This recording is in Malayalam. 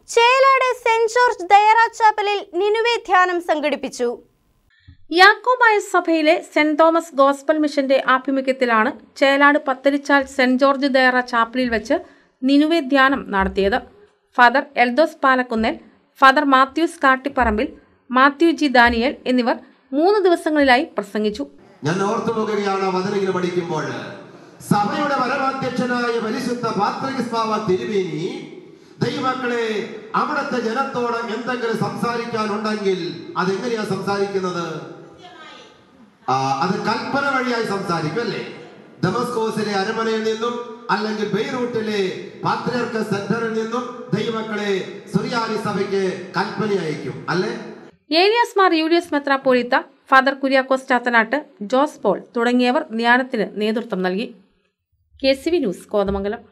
ചേലാട് സെന്റ് ജോർജ് ദയറ ചാപ്പലിൽ നിനുവെ ധ്യാനം സംഘടിപ്പിച്ചു യാക്കോബായ സഭയിലെ സെന്റ് തോമസ് ഗോസ്ബൽ മിഷന്റെ ആഭിമുഖ്യത്തിലാണ് ചേലാട് പത്തരിച്ചാൽ സെന്റ് ജോർജ് ദയറ ചാപ്പലിൽ വെച്ച് നിനുവെ ധ്യാനം നടത്തിയത് father Eldhose Palakkunnel father Mathews Kattipparambil Mathew G Daniel എന്നിവർ മൂന്ന് ദിവസങ്ങളിലായി പ്രസംഗിച്ചു ഞാൻ ഓർത്തു പോകുകയാണ് ആ വചനങ്ങൾ പഠിക്കുമ്പോൾ സഭയുടെ പരമാധ്യക്ഷനായ പരിശുദ്ധ പാത്രികസ്മാവ തിരുവേനി ദൈവമക്കളെ അവിടുത്തെ ജനത്തോട് എന്തെങ്കിലും സംസാരിക്കാനുണ്ടെങ്കിൽ അതെങ്ങനെയാ സംസാരിക്കുന്നത് ആ, അത് കൽപ്പന വഴിയായി സംസാരിക്കും അല്ലേ ഡമസ്കോസിലെ അരമനയിൽ നിന്നും അല്ലെങ്കിൽ ബെയ്റൂട്ടിലെ പാത്രിയർക്ക് സെന്ററിൽ നിന്നും ദൈവമക്കളെ സുറിയാനി സഭയ്ക്ക് കൽപ്പന അയക്കും അല്ലേ ഏലിയാസ് മാർ യൂലിയസ് മെത്രാപ്പോലിത്ത ഫാദർ കുര്യാക്കോസ് ചാത്തനാട്ട് ജോസ് പോൾ തുടങ്ങിയവർ ധ്യാനത്തിന് നേതൃത്വം നൽകി K C V news Kothamangalam